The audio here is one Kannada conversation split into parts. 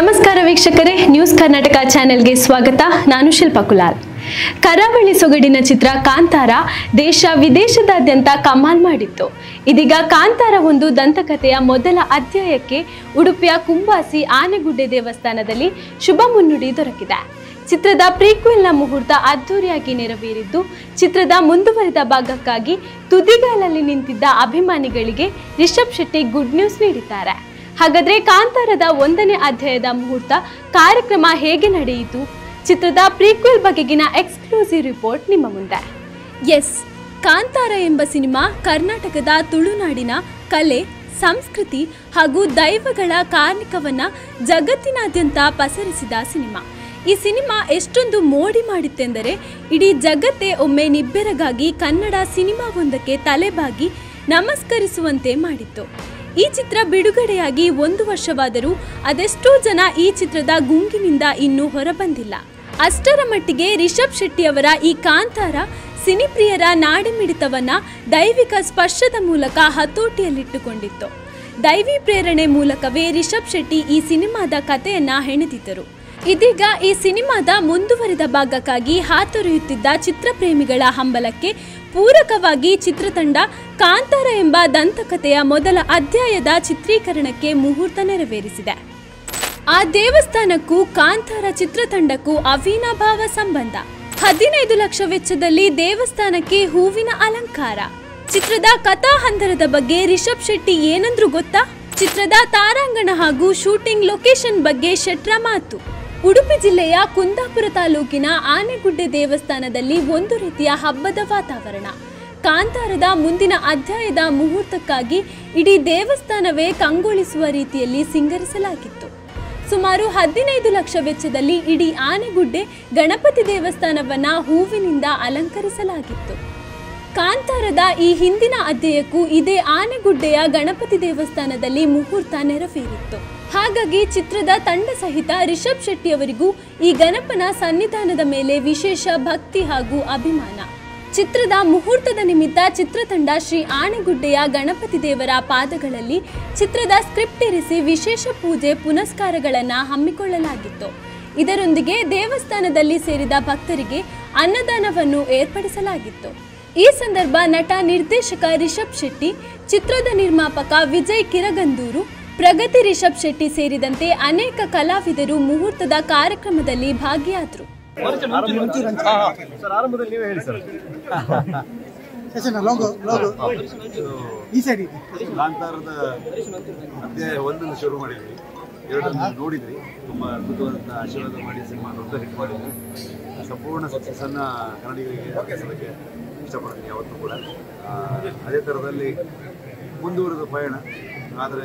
ನಮಸ್ಕಾರ ವೀಕ್ಷಕರೇ ನ್ಯೂಸ್ ಕರ್ನಾಟಕ ಚಾನೆಲ್ಗೆ ಸ್ವಾಗತ ನಾನು ಶಿಲ್ಪಾ ಕುಲಾಲ್ ಕರಾವಳಿ ಸೊಗಡಿನ ಚಿತ್ರ ಕಾಂತಾರ ದೇಶ ವಿದೇಶದಾದ್ಯಂತ ಕಮಾಲ್ ಮಾಡಿತ್ತು ಇದೀಗ ಕಾಂತಾರ ಒಂದು ದಂತಕಥೆಯ ಮೊದಲ ಅಧ್ಯಾಯಕ್ಕೆ ಉಡುಪಿಯ ಕುಂಬಾಸಿ ಆನೆಗುಡ್ಡೆ ದೇವಸ್ಥಾನದಲ್ಲಿ ಶುಭ ಮುನ್ನುಡಿ ದೊರಕಿದೆ ಚಿತ್ರದ ಪ್ರೀಕ್ವೆಲ್ನ ಮುಹೂರ್ತ ಅದ್ದೂರಿಯಾಗಿ ನೆರವೇರಿದ್ದು ಚಿತ್ರದ ಮುಂದುವರಿದ ಭಾಗಕ್ಕಾಗಿ ತುದಿಗಾಲಲ್ಲಿ ನಿಂತಿದ್ದ ಅಭಿಮಾನಿಗಳಿಗೆ ರಿಷಬ್ ಶೆಟ್ಟಿ ಗುಡ್ ನ್ಯೂಸ್ ನೀಡಿದ್ದಾರೆ ಹಾಗಾದ್ರೆ ಕಾಂತಾರದ ಒಂದನೇ ಅಧ್ಯಾಯದ ಮುಹೂರ್ತ ಕಾರ್ಯಕ್ರಮ ಹೇಗೆ ನಡೆಯಿತು ಚಿತ್ರದ ಪ್ರೀಕ್ವೆಲ್ ಬಗೆಗಿನ ಎಕ್ಸ್ಕ್ಲೂಸಿವ್ ರಿಪೋರ್ಟ್ ನಿಮ್ಮ ಮುಂದೆ ಎಸ್ ಕಾಂತಾರ ಎಂಬ ಸಿನಿಮಾ ಕರ್ನಾಟಕದ ತುಳುನಾಡಿನ ಕಲೆ ಸಂಸ್ಕೃತಿ ಹಾಗೂ ದೈವಗಳ ಕಾರ್ಣಿಕವನ್ನ ಜಗತ್ತಿನಾದ್ಯಂತ ಪಸರಿಸಿದ ಸಿನಿಮಾ ಈ ಸಿನಿಮಾ ಎಷ್ಟೊಂದು ಮೋಡಿ ಮಾಡಿತ್ತೆಂದರೆ ಇಡೀ ಜಗತ್ತೇ ಒಮ್ಮೆ ನಿಬ್ಬೆರಗಾಗಿ ಕನ್ನಡ ಸಿನಿಮಾವೊಂದಕ್ಕೆ ತಲೆಬಾಗಿ ನಮಸ್ಕರಿಸುವಂತೆ ಮಾಡಿತ್ತು ಈ ಚಿತ್ರ ಬಿಡುಗಡೆಯಾಗಿ ಒಂದು ವರ್ಷವಾದರೂ ಅದೆಷ್ಟೋ ಜನ ಈ ಚಿತ್ರದ ಗುಂಗಿನಿಂದ ಇನ್ನೂ ಹೊರಬಂದಿಲ್ಲ ಅಷ್ಟರ ಮಟ್ಟಿಗೆ ರಿಷಬ್ ಶೆಟ್ಟಿಯವರ ಈ ಕಾಂತಾರ ಸಿನಿಪ್ರಿಯರ ನಾಡಿಮಿಡಿತವನ್ನ ದೈವಿಕ ಸ್ಪರ್ಶದ ಮೂಲಕ ಹತೋಟಿಯಲ್ಲಿಟ್ಟುಕೊಂಡಿತ್ತು ದೈವಿ ಪ್ರೇರಣೆ ಮೂಲಕವೇ ರಿಷಬ್ ಶೆಟ್ಟಿ ಈ ಸಿನಿಮಾದ ಕಥೆಯನ್ನ ಹೆಣೆದಿದ್ದರು ಇದೀಗ ಈ ಸಿನಿಮಾದ ಮುಂದುವರಿದ ಭಾಗಕ್ಕಾಗಿ ಹಾತೊರೆಯುತ್ತಿದ್ದ ಚಿತ್ರಪ್ರೇಮಿಗಳ ಹಂಬಲಕ್ಕೆ ಪೂರಕವಾಗಿ ಚಿತ್ರತಂಡ ಕಾಂತಾರ ಎಂಬ ದಂತಕಥೆಯ ಮೊದಲ ಅಧ್ಯಾಯದ ಚಿತ್ರೀಕರಣಕ್ಕೆ ಮುಹೂರ್ತ ನೆರವೇರಿಸಿದೆ ಆ ದೇವಸ್ಥಾನಕ್ಕೂ ಕಾಂತಾರ ಚಿತ್ರತಂಡಕ್ಕೂ ಅವಿನಾಭಾವ ಸಂಬಂಧ ಹದಿನೈದು ಲಕ್ಷ ವೆಚ್ಚದಲ್ಲಿ ದೇವಸ್ಥಾನಕ್ಕೆ ಹೂವಿನ ಅಲಂಕಾರ ಚಿತ್ರದ ಕಥಾಹಂದರದ ಬಗ್ಗೆ ರಿಷಬ್ ಶೆಟ್ಟಿ ಏನಂದ್ರು ಗೊತ್ತಾ ಚಿತ್ರದ ತಾರಾಂಗಣ ಹಾಗೂ ಶೂಟಿಂಗ್ ಲೊಕೇಶನ್ ಬಗ್ಗೆ ಶೆಟ್ರ ಮಾತು ಉಡುಪಿ ಜಿಲ್ಲೆಯ ಕುಂದಾಪುರ ತಾಲೂಕಿನ ಆನೆಗುಡ್ಡೆ ದೇವಸ್ಥಾನದಲ್ಲಿ ಒಂದು ರೀತಿಯ ಹಬ್ಬದ ವಾತಾವರಣ ಕಾಂತಾರದ ಮುಂದಿನ ಅಧ್ಯಾಯದ ಮುಹೂರ್ತಕ್ಕಾಗಿ ಇಡೀ ದೇವಸ್ಥಾನವೇ ಕಂಗೊಳಿಸುವ ರೀತಿಯಲ್ಲಿ ಸಿಂಗರಿಸಲಾಗಿತ್ತು ಸುಮಾರು ಹದಿನೈದು ಲಕ್ಷ ವೆಚ್ಚದಲ್ಲಿ ಇಡೀ ಆನೆಗುಡ್ಡೆ ಗಣಪತಿ ದೇವಸ್ಥಾನವನ್ನ ಹೂವಿನಿಂದ ಅಲಂಕರಿಸಲಾಗಿತ್ತು ಕಾಂತಾರದ ಈ ಹಿಂದಿನ ಅಧ್ಯಾಯಕ್ಕೂ ಇದೇ ಆನೆಗುಡ್ಡೆಯ ಗಣಪತಿ ದೇವಸ್ಥಾನದಲ್ಲಿ ಮುಹೂರ್ತ ನೆರವೇರಿತ್ತು ಹಾಗಾಗಿ ಚಿತ್ರದ ತಂಡ ಸಹಿತ ರಿಷಬ್ ಶೆಟ್ಟಿಯವರಿಗೂ ಈ ಗಣಪನ ಸನ್ನಿಧಾನದ ಮೇಲೆ ವಿಶೇಷ ಭಕ್ತಿ ಹಾಗೂ ಅಭಿಮಾನ ಚಿತ್ರದ ಮುಹೂರ್ತದ ನಿಮಿತ್ತ ಚಿತ್ರತಂಡ ಶ್ರೀ ಆನೆಗುಡ್ಡೆಯ ಗಣಪತಿ ದೇವರ ಪಾದಗಳಲ್ಲಿ ಚಿತ್ರದ ಸ್ಕ್ರಿಪ್ಟ್ ಇರಿಸಿ ವಿಶೇಷ ಪೂಜೆ ಪುನಸ್ಕಾರಗಳನ್ನು ಹಮ್ಮಿಕೊಳ್ಳಲಾಗಿತ್ತು ಇದರೊಂದಿಗೆ ದೇವಸ್ಥಾನದಲ್ಲಿ ಸೇರಿದ ಭಕ್ತರಿಗೆ ಅನ್ನದಾನವನ್ನು ಏರ್ಪಡಿಸಲಾಗಿತ್ತು ಈ ಸಂದರ್ಭ ನಟ ನಿರ್ದೇಶಕ ರಿಷಬ್ ಶೆಟ್ಟಿ ಚಿತ್ರದ ನಿರ್ಮಾಪಕ ವಿಜಯ್ ಕಿರಗಂದೂರು ಪ್ರಗತಿ ರಿಷಬ್ ಶೆಟ್ಟಿ ಸೇರಿದಂತೆ ಅನೇಕ ಕಲಾವಿದರು ಮುಹೂರ್ತದ ಕಾರ್ಯಕ್ರಮದಲ್ಲಿ ಭಾಗಿಯಾದರು ಸರ್ ಆರಂಭದಲ್ಲಿ ನೀವೇ ಹೇಳಿ ಸರ್ ಸೆಷನ್ ಲೋಗೋ ಲೋಗೋ ಈ ಸೈಡ್ ಇದೆ ಕಾಂತಾರದ ಅಧ್ಯಾಯ ಒಂದನ್ನು ಶುರು ಮಾಡಿದ್ವಿ ಎರಡನ್ನು ನೋಡಿದ್ರಿ ತುಂಬ ಅದ್ಭುತವಾದಂಥ ಆಶೀರ್ವಾದ ಮಾಡಿ ಸಿನಿಮಾ ದೊಡ್ಡ ಹಿಟ್ ಮಾಡಿದ್ವಿ ಸಂಪೂರ್ಣ ಸಕ್ಸಸ್ಸನ್ನು ಕನ್ನಡಿಗರಿಗೆ ಅರ್ಪಿಸೋದಕ್ಕೆ ಇಷ್ಟಪಡ್ತೀನಿ ಯಾವತ್ತೂ ಕೂಡ ಆ, ಅದೇ ಥರದಲ್ಲಿ ಮುಂದುವರೆದ ಪಯಣ ಆದರೆ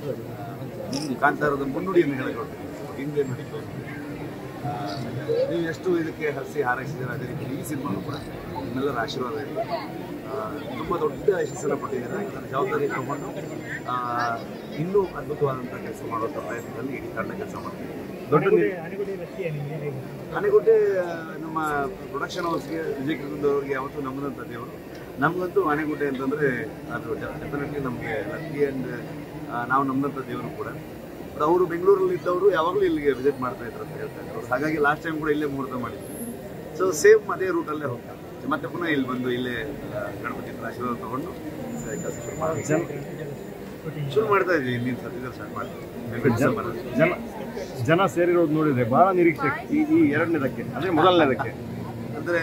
ಕಾಂತಾರದ ಮುನ್ನುಡಿಯನ್ನು ಹೇಳಿಕೊಡ್ತೀನಿ ಹಿಂದೆ ನಡೀತಾ ಆ, ನೀವು ಎಷ್ಟು ಇದಕ್ಕೆ ಹಸಿ ಹಾರೈಸಿದ್ದೀರ ಅದೇ ರೀತಿ ಈ ಸಿನಿಮಾನು ಕೂಡ ನಿಮ್ಮೆಲ್ಲರ ಆಶೀರ್ವಾದ ಇದೆ ಆ, ತುಂಬ ದೊಡ್ಡ ಯಶಸ್ಸನ್ನು ಪಟ್ಟಿದ್ದೀರ ಇದರ ಜವಾಬ್ದಾರಿ ತಗೊಂಡು ಆ, ಇನ್ನೂ ಅದ್ಭುತವಾದಂಥ ಕೆಲಸ ಮಾಡುವಂಥ ಪ್ರಯತ್ನದಲ್ಲಿ ಇಡೀ ತಂಡ ಕೆಲಸ ಮಾಡ್ತೀವಿ ದೊಡ್ಡ ನಿ- ಆನೆಗುಡ್ಡೆ ಆ, ನಮ್ಮ ಪ್ರೊಡಕ್ಷನ್ ಹೌಸ್ಗೆ ವಿಜಯ್ ಕೃಷ್ಣನ್ ಅವರಿಗೆ ಯಾವತ್ತೂ ನಂಬದಂಥ ದೇವರು ನಮಗಂತೂ ಆನೆಗುಡ್ಡೆ ಅಂತಂದರೆ ಅದು ಡೆಫಿನೆಟ್ಲಿ ನಮಗೆ ಲಕ್ಕಿ ಆ್ಯಂಡ್ ನಾವು ನಂಬದಂಥ ದೇವರು ಕೂಡ ಬಟ್ ಅವರು ಬೆಂಗಳೂರಲ್ಲಿ ಇದ್ದವರು ಯಾವಾಗಲೂ ಇಲ್ಲಿಗೆ ವಿಸಿಟ್ ಮಾಡ್ತಾ ಇದ್ರು ಅಂತ ಹೇಳ್ತಾ ಇದ್ರು ಹಾಗಾಗಿ ಲಾಸ್ಟ್ ಟೈಮ್ ಕೂಡ ಇಲ್ಲೇ ಮುಹೂರ್ತ ಮಾಡಿದ್ವಿ ಸೊ ಸೇಮ್ ಅದೇ ರೂಟಲ್ಲೇ ಹೋಗ್ತಾರೆ ಮತ್ತೆ ಪುನಃ ಇಲ್ಲಿ ಬಂದು ಇಲ್ಲೇ ಆ, ಗಣಪತಿ ಹತ್ರ ಆಶೀರ್ವಾದ ತಗೊಂಡು ಕೆಲಸ ಶುರು ಮಾಡ್ತೀವಿ ಶುರು ಮಾಡ್ತಾ ಇದ್ವಿ ಇನ್ನಿನ ಸದ್ಯದಲ್ಲಿ ಸ್ಟಾರ್ಟ್ ಮಾಡ್ತೀವಿ ಡಿಸೆಂಬರ್ ಜನ ಜನ ಸೇರಿರೋದು ನೋಡಿದ್ರೆ ಬಹಳ ನಿರೀಕ್ಷೆ ಈ ಈ ಎರಡನೇದಕ್ಕೆ ಅಂದ್ರೆ ಮೊದಲನೇದಕ್ಕೆ ಅಂದರೆ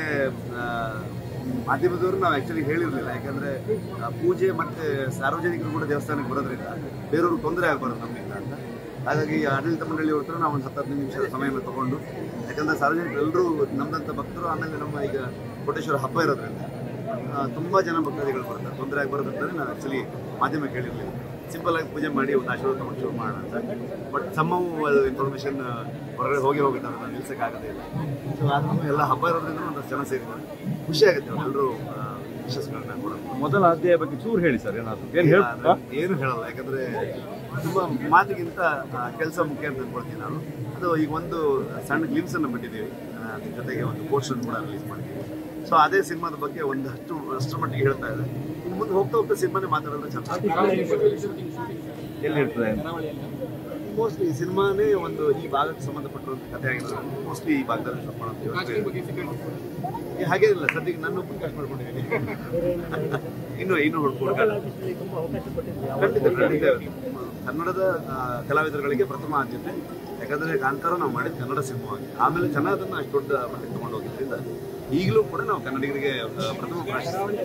ಮಾಧ್ಯಮದವರು ನಾವು ಆ್ಯಕ್ಚುಲಿ ಹೇಳಿರಲಿಲ್ಲ ಯಾಕಂದರೆ ಪೂಜೆ ಮತ್ತು ಸಾರ್ವಜನಿಕರು ಕೂಡ ದೇವಸ್ಥಾನಕ್ಕೆ ಬರೋದ್ರಿಂದ ಬೇರೆಯವ್ರಿಗೆ ತೊಂದರೆ ಆಗಬಾರ್ದು ನಮ್ಮಿಂದ ಅಂತ ಹಾಗಾಗಿ ಆಡಳಿತ ಮಂಡಳಿಯವ್ರ ಹತ್ರ ನಾವು ಒಂದು ಹತ್ತು ಹದಿನೈದು ನಿಮಿಷದ ಸಮಯನ ತಗೊಂಡು ಯಾಕಂದರೆ ಸಾರ್ವಜನಿಕರು ಎಲ್ಲರೂ ನಮ್ಮದಂಥ ಭಕ್ತರು ಆಮೇಲೆ ನಮ್ಮ ಈಗ ಕೋಟೇಶ್ವರ ಹಬ್ಬ ಇರೋದ್ರಿಂದ ಆ, ತುಂಬ ಜನ ಭಕ್ತಾದಿಗಳು ಬರ್ತಾರೆ ತೊಂದರೆ ಆಗಬಾರ್ದು ಅಂತಲೇ ನಾವು ಆ್ಯಕ್ಚುಲಿ ಮಾಧ್ಯಮ ಕೇಳಿರಲಿಲ್ಲ ಸಿಂಪಲ್ ಆಗಿ ಪೂಜೆ ಮಾಡಿ ಒಂದು ಆಶೀರ್ವಾದ ತಗೊಂಡು ಶುರು ಮಾಡೋಣ ಅಂತ ಬಟ್ ಸಮ್ಮವು ಅದು ಇನ್ಫಾರ್ಮೇಷನ್ ಹೊರಗಡೆ ಹೋಗಿ ಹೋಗುತ್ತೆ ಅದನ್ನು ನಿಲ್ಸೋಕ್ಕಾಗೋದೇ ಇಲ್ಲ ಸೊ ಆದ್ರೂ ಎಲ್ಲ ಹಬ್ಬ ಇರೋದ್ರಿಂದ ಒಂದಷ್ಟು ಜನ ಸೇರಿದ್ದಾರೆ ಖುಷಿ ಆಗುತ್ತೆ ಎಲ್ಲರೂ ವಿಶಸ್ಗಳನ್ನ ಕೊಡೋದು ಮೊದಲ ಅಧ್ಯಾಯ ಬಗ್ಗೆ ಚೂರು ಹೇಳಿ ಸರ್ ಏನಾದ್ರು ಏನ್ ಇಲ್ಲ, ಹೇಳ್ತಾ ಅದು ಏನು ಹೇಳಲ್ಲ ಯಾಕಂದ್ರೆ ತುಂಬಾ ಮಾತಿಗಿಂತ ಕೆಲಸ ಮುಖ್ಯ ಅಂತ ಅನ್ಕೊಳ್ತೀನಿ ನಾನು ಅದು ಈಗ ಒಂದು ಸಣ್ಣ ಗ್ಲಿಮ್ಸ್ ಅನ್ನು ಬಿಟ್ಟಿದ್ದೀವಿ ಆ, ಅದ್ರ ಜೊತೆಗೆ ಒಂದು ಪೋಸ್ಟರ್ ಕೂಡ ರಿಲೀಸ್ ಮಾಡಿದ್ದೀವಿ ಸೊ ಅದೇ ಸಿನಿಮಾದ ಬಗ್ಗೆ ಒಂದು ಅಷ್ಟು ಅಷ್ಟರ ಮಟ್ಟಿಗೆ ಹೇಳ್ತಾ ಇದೆ ಇನ್ನು ಮುಂದೆ ಹೋಗ್ತಾ ಹೋಗ್ತಾ ಸಿನಿಮಾನೇ ಮಾತಾಡೋದ್ರೆ ಚೆನ್ನಾಗಿ ಎಲ್ಲಿ ಇರ್ತದೆ ಮೋಸ್ಟ್ಲಿ ಈ ಸಿನಿಮಾನೇ ಒಂದು ಈ ಭಾಗಕ್ಕೆ ಸಂಬಂಧಪಟ್ಟಿರುವಂಥ ಕಥೆ ಆಗಿರೋದ್ರಿಂದ ಮೋಸ್ಟ್ಲಿ ಈ ಭಾಗದಲ್ಲಿ ಶೂಟ್ ಮಾಡೋಂಥ ವ್ಯವಸ್ಥೆ ಇದೆ. ಏ, ಹಾಗೇನಿಲ್ಲ ಸದ್ಯಕ್ಕೆ ನಾನು ಪ್ರಕಾಶ್ ಮಾಡ್ಕೊಂಡಿದ್ದೀನಿ ಇನ್ನು ಇನ್ನು ಹುಡುಕಾಟ ಖಂಡಿತ ಖಂಡಿತ ಕನ್ನಡದ ಆ, ಕಲಾವಿದರುಗಳಿಗೆ ಪ್ರಥಮ ಆದ್ಯತೆ ಯಾಕಂದ್ರೆ ಕಾಂತಾರ ನಾವು ಮಾಡಿದ ಕನ್ನಡ ಸಿನಿಮಾವಾಗಿ ಆಮೇಲೆ ಜನ ಅದನ್ನ ಅಷ್ಟು ದೊಡ್ಡ ಮಟ್ಟಕ್ಕೆ ತಗೊಂಡು ಹೋಗಿದ್ರಿಂದ ಈಗಲೂ ಕೂಡ ನಾವು ಕನ್ನಡಿಗರಿಗೆ ಆ, ಪ್ರಥಮ ಪ್ರಾಶಸ್ತ್ಯ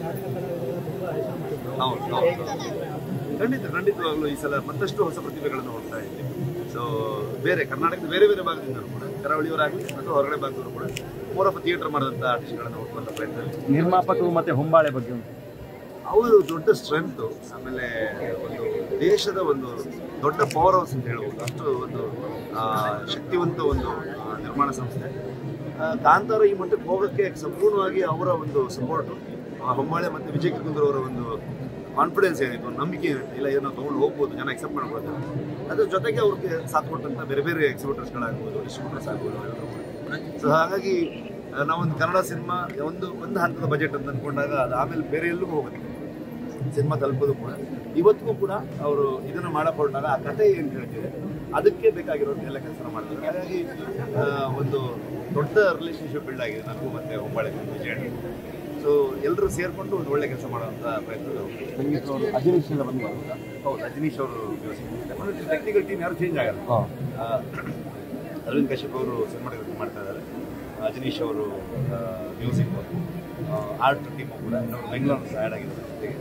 ಹೌದು ಹೌದು ಖಂಡಿತ ಖಂಡಿತವಾಗ್ಲೂ ಈ ಸಲ ಮತ್ತಷ್ಟು ಹೊಸ ಪ್ರತಿಭೆಗಳನ್ನು ನೋಡ್ತಾ ಇದ್ದೀವಿ ಸೊ ಬೇರೆ ಕರ್ನಾಟಕದ ಬೇರೆ ಬೇರೆ ಭಾಗದಿಂದ ಕೂಡ ಕರಾವಳಿಯವರಾಗಲಿ ಮತ್ತು ಹೊರಗಡೆ ಭಾಗದವರು ಕೂಡ ಮೋರ್ ಆಫ್ ಥಿಯೇಟರ್ ಮಾಡಿದಂಥ ಆರ್ಟಿಸ್ಟ್ಗಳನ್ನು ಹುಡುಕುವಂಥ ಪ್ರಯತ್ನ ಇದೆ. ನಿರ್ಮಾಪಕರು ಮತ್ತೆ ಹೊಂಬಾಳೆ ಬಗ್ಗೆ ಒಂದು ಅವರು ದೊಡ್ಡ ಸ್ಟ್ರೆಂತ್ ಆಮೇಲೆ ಒಂದು ದೇಶದ ಒಂದು ದೊಡ್ಡ ಪವರ್ ಹೌಸ್ ಅಂತ ಹೇಳ್ಬೋದು ಅಷ್ಟು ಒಂದು ಆ, ಶಕ್ತಿವಂತ ಒಂದು ಆ, ನಿರ್ಮಾಣ ಸಂಸ್ಥೆ ಆ, ಕಾಂತಾರ ಈ ಮಟ್ಟಕ್ಕೆ ಹೋಗೋಕ್ಕೆ ಸಂಪೂರ್ಣವಾಗಿ ಅವರ ಒಂದು ಸಪೋರ್ಟು ಹೊಂಬಾಳೆ ಮತ್ತು ವಿಜಯ್ ಕಿರ್ಗುಂದ್ರ ಅವರ ಒಂದು ಕಾನ್ಫಿಡೆನ್ಸ್ ಏನಿತ್ತು ನಂಬಿಕೆ ಏನಿತ್ತು ಇಲ್ಲ ಏನೋ ತೊಗೊಂಡು ಹೋಗ್ಬೋದು ಜನ ಎಕ್ಸೆಪ್ಟ್ ಮಾಡ್ಬೋದು ಅದ್ರ ಜೊತೆಗೆ ಅವ್ರಿಗೆ ಸಾಥ್ ಕೊಟ್ಟಂತ ಬೇರೆ ಬೇರೆ ಎಕ್ಸಿಬಿಟರ್ಸ್ಗಳಾಗ್ಬೋದು ಡಿಸ್ಟ್ರಿಬ್ಯೂಟರ್ಸ್ ಆಗ್ಬೋದು ಸೊ ಹಾಗಾಗಿ ಆ, ನಾವೊಂದು ಕನ್ನಡ ಸಿನಿಮಾ ಒಂದು ಒಂದು ಹಂತದ ಬಜೆಟ್ ಅಂತ ಅಂದ್ಕೊಂಡಾಗ ಅದು ಆಮೇಲೆ ಬೇರೆ ಎಲ್ಲಿಗೂ ಹೋಗುತ್ತೆ ಸಿನಿಮಾ ತಲುಪೋದು ಕೂಡ ಇವತ್ತಿಗೂ ಕೂಡ ಅವರು ಇದನ್ನು ಮಾಡಕೊಂಡಾಗ ಆ ಕಥೆ ಏನು ಹೇಳ್ತಿದೆ ಅದಕ್ಕೆ ಬೇಕಾಗಿರೋದು ಎಲ್ಲ ಕೆಲಸ ಮಾಡ್ತಾರೆ ಹಾಗಾಗಿ ಆ, ಒಂದು ದೊಡ್ಡ ರಿಲೇಶನ್ಶಿಪ್ ಬಿಲ್ಡ್ ಆಗಿದೆ ನನಗೂ ಮತ್ತೆ ಹೊಂಬಾಳೆ ವಿಜಯ ಸೊ ಎಲ್ಲರೂ ಸೇರ್ಕೊಂಡು ಒಂದು ಒಳ್ಳೆ ಕೆಲಸ ಮಾಡುವಂಥ ಪ್ರಯತ್ನ ಸಂಗೀತ ಅವರು ಅಜನೀಶ್ ಎಲ್ಲ ಬಂದು ಹೌದು ಅಜನೀಶ್ ಅವರು ಟೆಕ್ನಿಕಲ್ ಟೀಮ್ ಯಾರು ಚೇಂಜ್ ಆಗಲ್ಲ ಆ, ಅರವಿಂದ್ ಕಶ್ಯಪ್ ಅವರು ಸಿನಿಮಾಟೋಗ್ರಫಿ ಮಾಡ್ತಾ ಇದ್ದಾರೆ ಅಜನೀಶ್ ಅವರು ಮ್ಯೂಸಿಕ್ ಆರ್ಟ್ ಟೀಮ್ ಕೂಡ ಅವರು ಬೆಂಗಳೂರು ಆ್ಯಡ್ ಆಗಿದ್ದಾರೆ ಜೊತೆಗೆ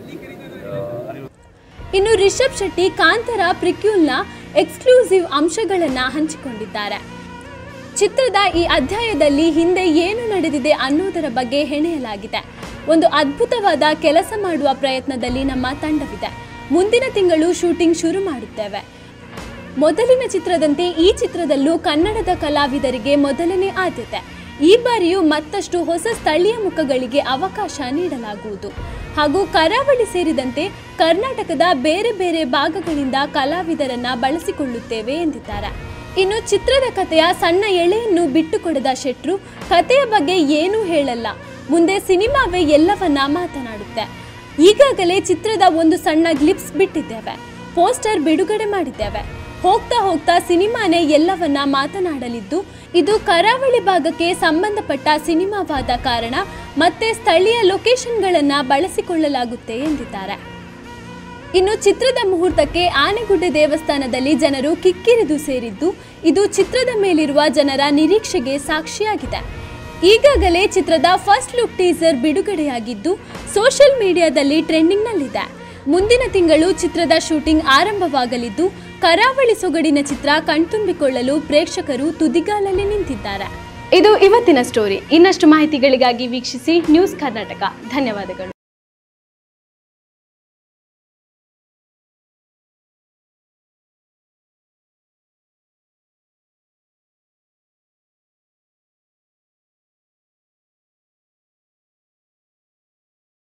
ಆ, ಅನಿರುದ್ಧ್ ಇನ್ನು ರಿಷಬ್ ಶೆಟ್ಟಿ ಕಾಂತಾರ ಪ್ರಿಕ್ಯೂಲ್ನ ಎಕ್ಸ್ಕ್ಲೂಸಿವ್ ಅಂಶಗಳನ್ನ ಹಂಚಿಕೊಂಡಿದ್ದಾರೆ ಚಿತ್ರದ ಈ ಅಧ್ಯಾಯದಲ್ಲಿ ಹಿಂದೆ ಏನು ನಡೆದಿದೆ ಅನ್ನೋದರ ಬಗ್ಗೆ ಹೆಣೆಯಲಾಗಿದೆ ಒಂದು ಅದ್ಭುತವಾದ ಕೆಲಸ ಮಾಡುವ ಪ್ರಯತ್ನದಲ್ಲಿ ನಮ್ಮ ತಂಡವಿದೆ ಮುಂದಿನ ತಿಂಗಳು ಶೂಟಿಂಗ್ ಶುರು ಮಾಡುತ್ತೇವೆ ಮೊದಲಿನ ಚಿತ್ರದಂತೆ ಈ ಚಿತ್ರದಲ್ಲೂ ಕನ್ನಡದ ಕಲಾವಿದರಿಗೆ ಮೊದಲನೇ ಆದ್ಯತೆ ಈ ಬಾರಿಯೂ ಮತ್ತಷ್ಟು ಹೊಸ ಸ್ಥಳೀಯ ಮುಖಗಳಿಗೆ ಅವಕಾಶ ನೀಡಲಾಗುವುದು ಹಾಗೂ ಕರಾವಳಿ ಸೇರಿದಂತೆ ಕರ್ನಾಟಕದ ಬೇರೆ ಬೇರೆ ಭಾಗಗಳಿಂದ ಕಲಾವಿದರನ್ನ ಬಳಸಿಕೊಳ್ಳುತ್ತೇವೆ ಎಂದಿದ್ದಾರೆ ಇನ್ನು ಚಿತ್ರದ ಕಥೆಯ ಸಣ್ಣ ಎಳೆಯನ್ನು ಬಿಟ್ಟುಕೊಡದ ಶೆಟ್ರು ಕಥೆಯ ಬಗ್ಗೆ ಏನೂ ಹೇಳಲ್ಲ ಮುಂದೆ ಸಿನಿಮಾವೇ ಎಲ್ಲವನ್ನ ಮಾತನಾಡುತ್ತೆ ಈಗಾಗಲೇ ಚಿತ್ರದ ಒಂದು ಸಣ್ಣ ಗ್ಲಿಪ್ಸ್ ಬಿಟ್ಟಿದ್ದೇವೆ ಪೋಸ್ಟರ್ ಬಿಡುಗಡೆ ಮಾಡಿದ್ದೇವೆ ಹೋಗ್ತಾ ಹೋಗ್ತಾ ಸಿನಿಮಾನೇ ಎಲ್ಲವನ್ನ ಮಾತನಾಡಲಿದ್ದು ಇದು ಕರಾವಳಿ ಭಾಗಕ್ಕೆ ಸಂಬಂಧಪಟ್ಟ ಸಿನಿಮಾವಾದ ಕಾರಣ ಮತ್ತೆ ಸ್ಥಳೀಯ ಲೊಕೇಶನ್ಗಳನ್ನ ಬಳಸಿಕೊಳ್ಳಲಾಗುತ್ತೆ ಎಂದಿದ್ದಾರೆ ಇನ್ನು ಚಿತ್ರದ ಮುಹೂರ್ತಕ್ಕೆ ಆನೆಗುಡ್ಡೆ ದೇವಸ್ಥಾನದಲ್ಲಿ ಜನರು ಕಿಕ್ಕಿರಿದು ಸೇರಿದ್ದು ಇದು ಚಿತ್ರದ ಮೇಲಿರುವ ಜನರ ನಿರೀಕ್ಷೆಗೆ ಸಾಕ್ಷಿಯಾಗಿದೆ ಈಗಾಗಲೇ ಚಿತ್ರದ ಫಸ್ಟ್ ಲುಕ್ ಟೀಸರ್ ಬಿಡುಗಡೆಯಾಗಿದ್ದು ಸೋಷಿಯಲ್ ಮೀಡಿಯಾದಲ್ಲಿ ಟ್ರೆಂಡಿಂಗ್ನಲ್ಲಿದೆ ಮುಂದಿನ ತಿಂಗಳು ಚಿತ್ರದ ಶೂಟಿಂಗ್ ಆರಂಭವಾಗಲಿದ್ದು ಕರಾವಳಿ ಸೊಗಡಿನ ಚಿತ್ರ ಕಣ್ತುಂಬಿಕೊಳ್ಳಲು ಪ್ರೇಕ್ಷಕರು ತುದಿಗಾಲಲ್ಲಿ ನಿಂತಿದ್ದಾರೆ ಇದು ಇವತ್ತಿನ ಸ್ಟೋರಿ ಇನ್ನಷ್ಟು ಮಾಹಿತಿಗಳಿಗಾಗಿ ವೀಕ್ಷಿಸಿ ನ್ಯೂಸ್ ಕರ್ನಾಟಕ ಧನ್ಯವಾದಗಳು